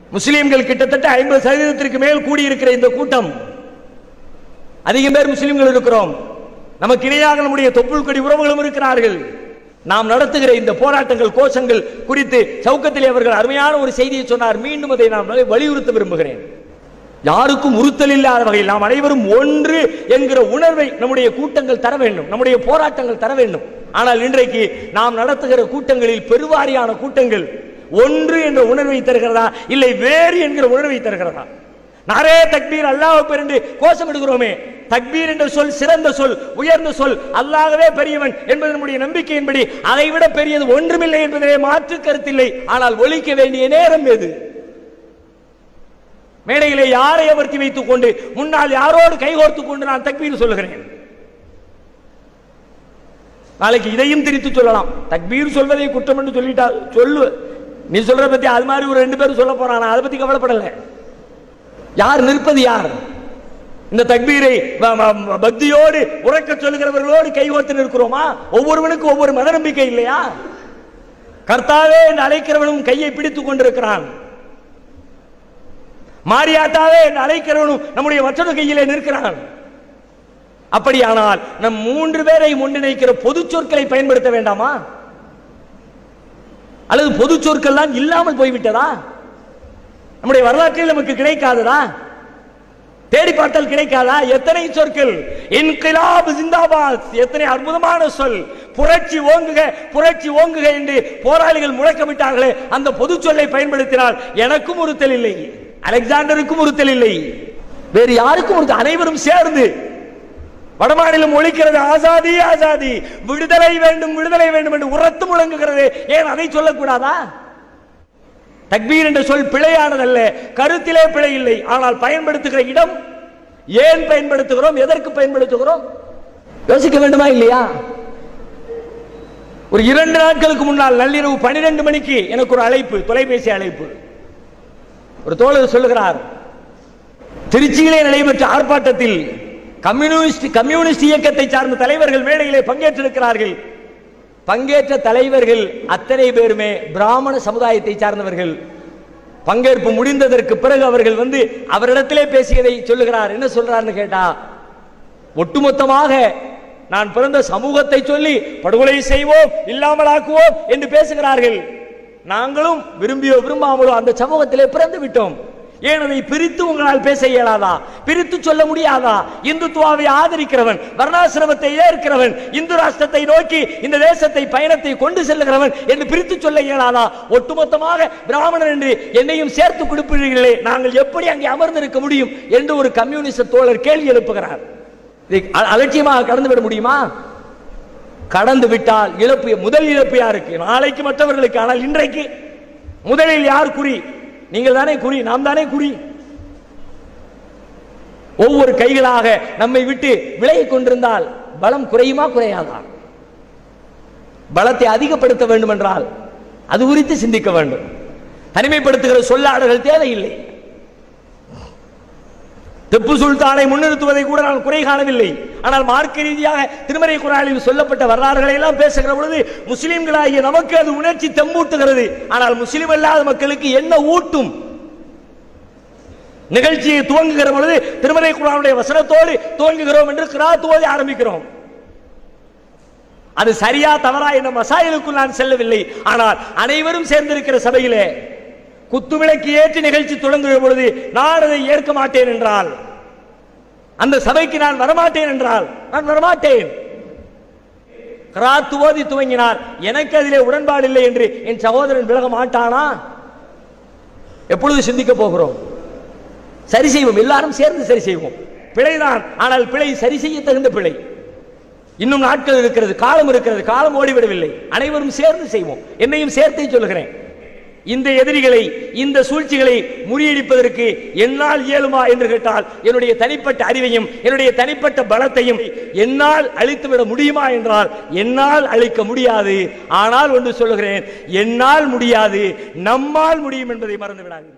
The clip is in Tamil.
முஸ்லிம்கள் கிட்டத்தட்ட ஐம்பது சதவீதத்திற்கு மேல் கூடியிருக்கிற இந்த கூட்டம் அதிகம் பேர் முஸ்லிம்கள் இருக்கிறோம் நமக்கு இணையாக நம்முடைய தொப்புள் கொடி உறவுகளும் இருக்கிறார்கள் நாம் நடத்துகிற இந்த போராட்டங்கள் கோஷங்கள் குறித்து சவுக்கத்திலே அவர்கள் அருமையான ஒரு செய்தியை சொன்னார் மீண்டும் அதை நான் வலியுறுத்த விரும்புகிறேன் யாருக்கும் உறுத்தல் இல்லாத வகையில் நாம் அனைவரும் ஒன்று என்கிற உணர்வை நம்முடைய கூட்டங்கள் தர வேண்டும் நம்முடைய போராட்டங்கள் தர வேண்டும் ஆனால் இன்றைக்கு நாம் நடத்துகிற கூட்டங்களில் பெருவாரியான கூட்டங்கள் ஒன்று என்ற உணர்வை தருகிறதா இல்லை வேறு என்கிற உணர்வை தருகிறதா நாரே தக்பீர் அல்லாஹ் என்று கோஷம் எடுக்கிறோமே தக்பீர் என்ற சொல் சிறந்த சொல் உயர்ந்த சொல் அல்லாகவே பெரியவன் என்பது நம்முடைய நம்பிக்கையின்படி அதை விட பெரியது ஒன்றுமில்லை என்பதிலே மாற்று கருத்தில்லை ஆனால் ஒலிக்க வேண்டிய நேரம் எது மேடையிலே யாரை அமர்த்தி வைத்துக் கொண்டு முன்னால் யாரோடு கைகோர்த்துக் கொண்டு நான் தக்பீர் சொல்லுகிறேன் நாளைக்கு இதையும் திரித்து சொல்லலாம் தக்பீர் சொல்வதை குற்றம் என்று சொல்லிட்டா சொல்லு நீ சொல்ற பத்தி அது மாதிரி ஒரு ரெண்டு பேரும் சொல்ல போறான் நான் அதை பத்தி கவலைப்படல யார் நிற்பது யார் இந்த தக்பீரை வ- வ- பக்தியோடு உறக்க சொல்லுகிறவர்களோடு கைகோத்து நிற்கிறோமா ஒவ்வொருவனுக்கும் ஒவ்வொரு மத நம்பிக்கை இல்லையா கர்த்தாவே என்று அழைக்கிறவனும் கையை பிடித்துக் கொண்டிருக்கிறான் மாரியாத்தாவே என்று அழைக்கிறவனும் நம்முடைய மற்றொரு கையிலே நிற்கிறான் அப்படியானால் நம் மூன்று பேரை ஒன்றிணைக்கிற பொது சொற்களை பயன்படுத்த வேண்டாமா அல்லது பொது சொற்கள்லாம் இல்லாமல் போய்விட்டதா நம்முடைய வரலாற்றில் நமக்கு கிடைக்காததா தேடி பார்த்தால் கிடைக்காதா எத்தனை சொற்கள் இன்கிலாப் ஜிந்தாபாத் எத்தனை அற்புதமான சொல் புரட்சி ஓங்குக புரட்சி ஓங்குக என்று போராளிகள் முழக்கமிட்டார்களே அந்த பொது சொல்லை பயன்படுத்தினால் எனக்கும் ஒருத்தல் இல்லை அலெக்சாண்டருக்கும் ஒருத்தல் இல்லை வேறு யாருக்கும் ஒரு அனைவரும் சேர்ந்து வடமாநிலம் ஒழிக்கிறது ஆசாதி ஆசாதி விடுதலை வேண்டும் விடுதலை வேண்டும் என்று உரத்து முழங்குகிறது ஏன் அதை சொல்லக்கூடாதா தக்பீர் என்ற சொல் பிழையானதல்ல கருத்திலே பிழை இல்லை ஆனால் பயன்படுத்துகிற இடம் ஏன் பயன்படுத்துகிறோம் எதற்கு பயன்படுத்துகிறோம் யோசிக்க வேண்டுமா இல்லையா ஒரு இரண்டு நாட்களுக்கு முன்னால் நள்ளிரவு பன்னிரண்டு மணிக்கு எனக்கு ஒரு அழைப்பு தொலைபேசி அழைப்பு ஒரு தோழர் சொல்லுகிறார் திருச்சியிலே நடைபெற்ற ஆர்ப்பாட்டத்தில் கம்யூனிஸ்ட் கம்யூனிஸ்ட் இயக்கத்தை சார்ந்த தலைவர்கள் மேடையிலே பங்கேற்றிருக்கிறார்கள் பங்கேற்ற தலைவர்கள் அத்தனை பேருமே பிராமண சமுதாயத்தை சார்ந்தவர்கள் பங்கேற்பு முடிந்ததற்கு பிறகு அவர்கள் வந்து அவரிடத்திலே பேசியதை சொல்லுகிறார் என்ன சொல்றாருன்னு கேட்டா ஒட்டுமொத்தமாக நான் பிறந்த சமூகத்தை சொல்லி படுகொலை செய்வோம் இல்லாமலாக்குவோம் என்று பேசுகிறார்கள் நாங்களும் விரும்பியோ விரும்பாமலோ அந்த சமூகத்திலே பிறந்து விட்டோம் ஏன் அதை பிரித்து உங்களால் பேச இயலாதா பிரித்து சொல்ல முடியாதா இந்துத்துவாவை ஆதரிக்கிறவன் வர்ணாசிரமத்தை ஏற்கிறவன் இந்து ராஷ்டிரத்தை நோக்கி இந்த தேசத்தை பயணத்தை கொண்டு செல்லுகிறவன் என்று பிரித்து சொல்ல இயலாதா ஒட்டுமொத்தமாக பிராமணன் என்று என்னையும் சேர்த்து கொடுப்பீர்களே நாங்கள் எப்படி அங்கே அமர்ந்திருக்க முடியும் என்று ஒரு கம்யூனிஸ்ட் தோழர் கேள்வி எழுப்புகிறார் இதை அ- அலட்சியமாக கடந்து விட முடியுமா கடந்து விட்டால் இழப்பு முதல் இழப்பு யாருக்கு நாளைக்கு மற்றவர்களுக்கு ஆனால் இன்றைக்கு முதலில் யார் குறி நீங்கள் தானே குறி நாம் தானே குறி ஒவ்வொரு கைகளாக நம்மை விட்டு விலகிக் கொண்டிருந்தால் பலம் குறையுமா குறையாதா பலத்தை அதிகப்படுத்த வேண்டும் என்றால் அது குறித்து சிந்திக்க வேண்டும் தனிமைப்படுத்துகிற சொல்லாடல்கள் தேவையில்லை திப்பு சுல்தானை முன்னிறுத்துவதை கூட நான் குறை காணவில்லை ஆனால் மார்க்க ரீதியாக திருமறை குரானில் சொல்லப்பட்ட வரலாறுகளை எல்லாம் பேசுகிற பொழுது முஸ்லிம்களாகிய நமக்கு அது உணர்ச்சி தெம்பூட்டுகிறது ஆனால் முஸ்லிம் அல்லாத மக்களுக்கு என்ன ஊட்டும் நிகழ்ச்சியை துவங்குகிற பொழுது திருமறை குரானுடைய வசனத்தோடு துவங்குகிறோம் என்று கிராத் ஓதி ஆரம்பிக்கிறோம் அது சரியா தவறா என்ற மசாயிலுக்குள் நான் செல்லவில்லை ஆனால் அனைவரும் சேர்ந்திருக்கிற சபையிலே குத்துவிளக்கு ஏற்றி நிகழ்ச்சி தொடங்குகிற பொழுது நான் அதை ஏற்க மாட்டேன் என்றால் அந்த சபைக்கு நான் வரமாட்டேன் என்றால் நான் வரமாட்டேன் கிராத்து ஓதி துவங்கினார் எனக்கு அதிலே உடன்பாடு இல்லை என்று என் சகோதரன் விலக மாட்டானா எப்பொழுது சிந்திக்க போகிறோம் சரி செய்வோம் எல்லாரும் சேர்ந்து சரி செய்வோம் பிழைதான் ஆனால் பிழை சரி செய்ய தகுந்த பிழை இன்னும் நாட்கள் இருக்கிறது காலம் இருக்கிறது காலம் ஓடிவிடவில்லை அனைவரும் சேர்ந்து செய்வோம் என்னையும் சேர்த்தே சொல்லுகிறேன் இந்த எதிரிகளை இந்த சூழ்ச்சிகளை முறியடிப்பதற்கு என்னால் இயலுமா என்று கேட்டால் என்னுடைய தனிப்பட்ட அறிவையும் என்னுடைய தனிப்பட்ட பலத்தையும் என்னால் அழித்துவிட முடியுமா என்றால் என்னால் அழிக்க முடியாது ஆனால் ஒன்று சொல்லுகிறேன் என்னால் முடியாது நம்மால் முடியும் என்பதை மறந்து விடாதீர்கள்